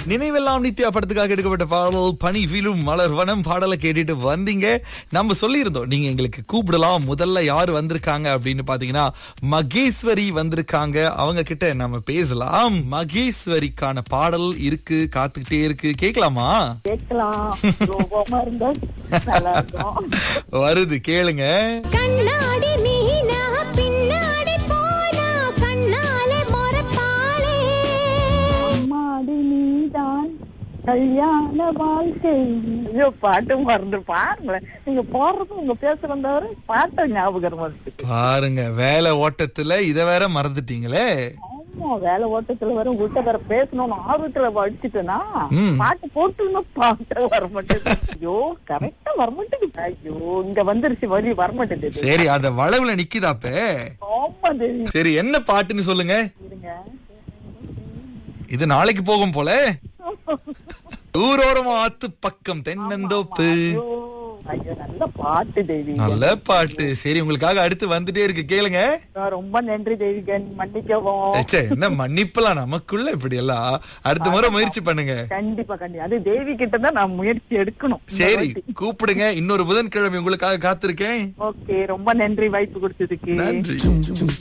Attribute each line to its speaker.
Speaker 1: நினைவெல்லாம் நித்யா படத்துக்காக எடுக்கப்பட்ட பாடல் பனி ஃபீலும் மலர் வனம் பாடலை கேட்டுட்டு வந்தீங்க நம்ம சொல்லியிருந்தோம் நீங்க எங்களுக்கு கூப்பிடலாம் முதல்ல யாரு வந்திருக்காங்க அப்படின்னு பாத்தீங்கன்னா மகேஸ்வரி வந்திருக்காங்க அவங்க கிட்ட நம்ம பேசலாம் மகேஸ்வரிக்கான பாடல் இருக்கு காத்துக்கிட்டே இருக்கு கேட்கலாமா
Speaker 2: கேட்கலாம் கோபமா இருந்தா நல்லா இருக்கும்
Speaker 1: வருது கேளுங்க
Speaker 3: கண்ணாடி மீனா பின்னாடி போனா கண்ணாலே மொறப்பாளே
Speaker 2: அம்மாடி நீதான் கல்யாண வாழ்க்கை ஐயோ பாட்டு மறந்து பாருங்களேன் நீங்க போடுறது உங்க பேசுறது தவிர பாட்டை ஞாபகம் வருது
Speaker 1: பாருங்க வேலை ஓட்டத்துல இத வேற மறந்துட்டீங்களே
Speaker 2: ஆமா வேலை ஓட்டத்துல வர உங்கள்கிட்ட வேற பேசணும்னு ஆர்வத்துல வடிச்சிட்டேனா
Speaker 1: ம்.
Speaker 2: பாட்டு போட்டுன்னு பாட்டு வர மாட்டேங்குது ஐயோ கரெக்டா வர மாட்டேங்குது ஐயோ இங்க வந்துருச்சு வழி வர மாட்டேங்குது
Speaker 1: சரி அத வளவுல நிக்குதாப்ப
Speaker 2: ஆமா தேவி
Speaker 1: சரி என்ன பாட்டுன்னு சொல்லுங்க
Speaker 2: இருங்க
Speaker 1: இது நாளைக்கு போகும் போல ஊரோரமா ஆத்து பக்கம் தென்னந்தோப்பு
Speaker 2: ஐயோ ஐயோ நல்ல பாட்டு தேவி
Speaker 1: நல்ல பாட்டு சரி உங்களுக்காக அடுத்து வந்துட்டே இருக்கு கேளுங்க
Speaker 2: ரொம்ப நன்றி தேவிகன் மன்னிக்கவும்
Speaker 1: ச்சே, என்ன மன்னிப்பலாம் நமக்குள்ள இப்படி எல்லாம் அடுத்த முறை முயற்சி பண்ணுங்க
Speaker 2: கண்டிப்பா கண்டிப்பா அது தேவி கிட்ட தான் நான் முயற்சி எடுக்கணும் இந்த
Speaker 1: சரி
Speaker 2: வாட்டி.
Speaker 1: கூப்பிடுங்க இன்னொரு புதன்கிழமை உங்களுக்காக காத்திருக்கேன்
Speaker 2: ஓகே ரொம்ப நன்றி வாய்ப்பு கொடுத்ததுக்கு
Speaker 1: நன்றி